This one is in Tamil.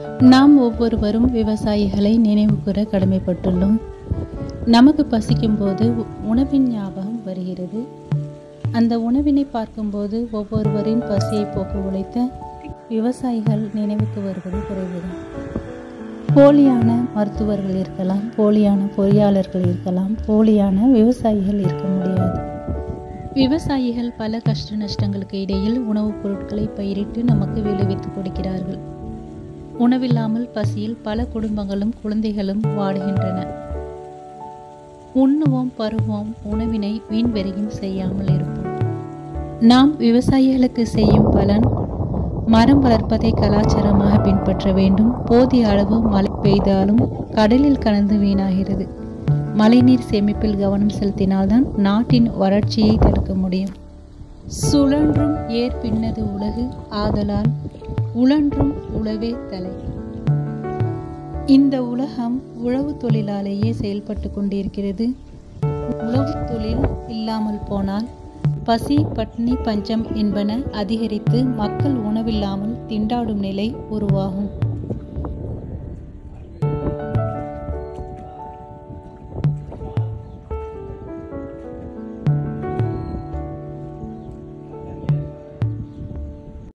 நாம் ஒவ்வொருவரும் விவசாயிகளை நினைவுகூர கடமைப்பட்டுள்ளோம் நமக்கு பசிக்கும் போது உ- உணவின் ஞாபகம் வருகிறது அந்த உணவினை பார்க்கும்போது ஒவ்வொருவரின் பசியை போக்க உழைத்த விவசாயிகள் நினைவுக்கு வருவது குறைவுதான் போலியான மருத்துவர்கள் இருக்கலாம் போலியான பொறியாளர்கள் இருக்கலாம் போலியான விவசாயிகள் இருக்க முடியாது விவசாயிகள் பல கஷ்ட நஷ்டங்களுக்கு இடையில் உணவுப் பொருட்களை பயிரிட்டு நமக்கு விளைவித்து கொடுக்கிறார்கள் உணவில்லாமல் பசியில் பல குடும்பங்களும் குழந்தைகளும் வாடுகின்றன உண்ணுவோம் பருவோம் உணவினை வீண் வெறியும் செய்யாமல் இருப்போம் நாம் விவசாயிகளுக்கு செய்யும் பலன் மரம் வளர்ப்பதை கலாச்சாரமாக பின்பற்ற வேண்டும் போதிய அளவு மழை பெய்தாலும் கடலில் கலந்து வீணாகிறது மழைநீர் சேமிப்பில் கவனம் செலுத்தினால்தான் நாட்டின் வறட்சியை தடுக்க முடியும் சுழன்றும் ஏர் பின்னது உலகு ஆதலால் உழன்றும் உழவே தலை இந்த உலகம் உழவு தொழிலாலேயே செயல்பட்டு கொண்டிருக்கிறது உழவு தொழில் இல்லாமல் போனால் பசி பட்டினி பஞ்சம் என்பன அதிகரித்து மக்கள் உணவில்லாமல் திண்டாடும் நிலை உருவாகும்